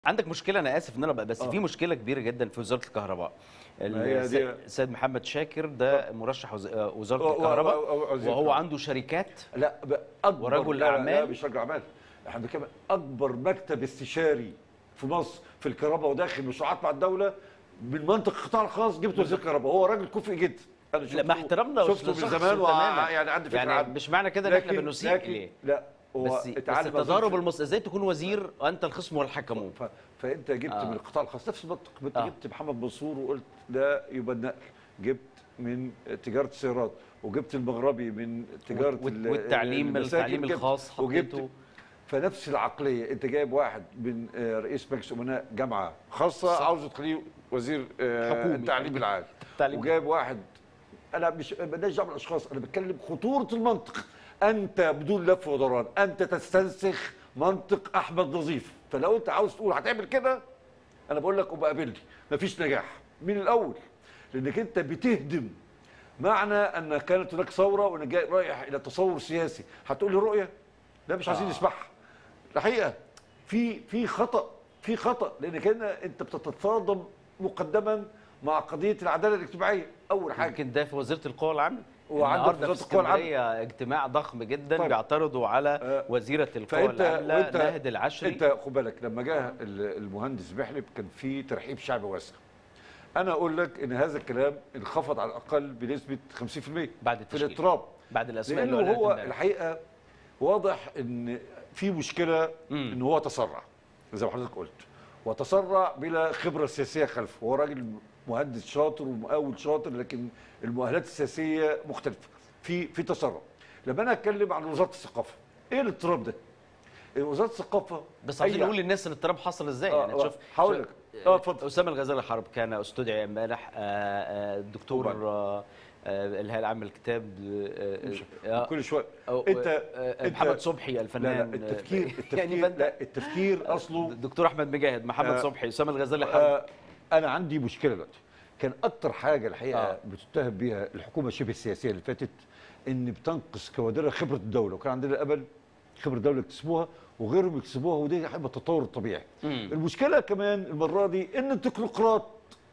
عندك مشكله انا اسف ان انا بقى بس آه. في مشكله كبيره جدا في وزاره الكهرباء ما هي الس- دي- السيد محمد شاكر ده مرشح وز- آه، وزاره و- و- و- الكهرباء و- وزير وهو الكهرباء. عنده شركات لا ب- اكبر ورجل لا لا, لا أعمال؟ مش رجل اعمال احنا بنتكلم اكبر مكتب استشاري في مصر في الكهرباء وداخل مشروعات مع الدوله من منطق القطاع الخاص جبت وزير الكهرباء هو راجل كفء جدا انا لا شفته مع احترامنا شفته من لشخصه زمان تماماً. وع- يعني عندي فكره يعني عنه مش معنى كده ان احنا لكن- بنسيء لكن- اليه لا هو بس, بس اتعلم التضارب أظن- المص... ازاي تكون وزير وانت الخصم والحكم ف... فانت جبت آه. آه. من القطاع الخاص نفس المنطق انت آه. آه. جبت محمد منصور وقلت ده يبقى النقل جبت من تجاره السيارات وجبت المغربي من تجاره وال- ال- والتعليم- المساكن، التعليم جبت- الخاص وجبت حطيته. فنفس العقليه انت جايب واحد من آه، رئيس مجلس امناء جامعه خاصه عاوز تخليه وزير آه، حكومي. التعليم العالي التعليم. وجايب واحد انا مش مالناش دعوه بالاشخاص انا بتكلم خطوره المنطق انت بدون لف ودوران انت تستنسخ منطق احمد نظيف فلو انت عاوز تقول هتعمل كده انا بقول لك ابقى قابلني مفيش نجاح من الاول لانك انت بتهدم معنى ان كانت هناك ثوره وان جاي رايح الى تصور سياسي هتقول لي رؤيه لا مش عايزين نسمعها الحقيقه في في خطا في خطا لان كان انت بتتصادم مقدما مع قضيه العداله الاجتماعيه اول حاجه يمكن ده في وزيره القوى العامه وعندك النهارده في وزارة القوى العامة. اسكندريه اجتماع ضخم جدا طيب. بيعترضوا على آه، وزيره القوى فانت العامه وانت ناهد العشري انت خد بالك لما جاء ال- المهندس بحلب كان في ترحيب شعبي واسع انا اقول لك ان هذا الكلام انخفض على الاقل بنسبه 50% بعد في التشكيل. الاضطراب بعد الاسماء اللي لانه قالت هو امبارح. الحقيقه واضح ان في مشكله مم. ان هو تسرع زي ما حضرتك قلت وتسرع بلا خبره سياسيه خلفه هو راجل مهندس شاطر ومقاول شاطر لكن المؤهلات السياسيه مختلفه في في تسرع لما انا اتكلم عن وزاره الثقافه ايه الاضطراب ده وزاره الثقافه بس عايزين أي- نقول للناس الاضطراب حصل ازاي آه، يعني آه، شوف هقول شوف- لك. آه، اتفضل. اسامه الغزالي حرب كان استدعي امبارح آه، آه، الدكتور طبعاً. آه، آه، الهيئه العامه للكتاب آه، مش- آه، كل شويه أو- انت آه، انت- محمد صبحي لا الفنان لا التفكير يعني التفكير فانت لا التفكير اصله دكتور احمد مجاهد محمد آه، صبحي اسامه الغزالي حرب آه انا عندي مشكله دلوقتي كان اكتر حاجه الحقيقه آه. آه. بتتهم بيها الحكومه شبه السياسيه اللي فاتت ان بتنقص كوادرها خبره الدوله وكان عندنا امل خبره الدوله يكتسبوها وغيرهم يكتسبوها ودي هيبقى التطور الطبيعي مم. المشكله كمان المره دي ان التكنوقراط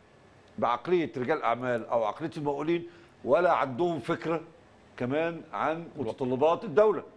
بعقليه رجال اعمال او عقليه المقاولين ولا عندهم فكره كمان عن متطلبات الدوله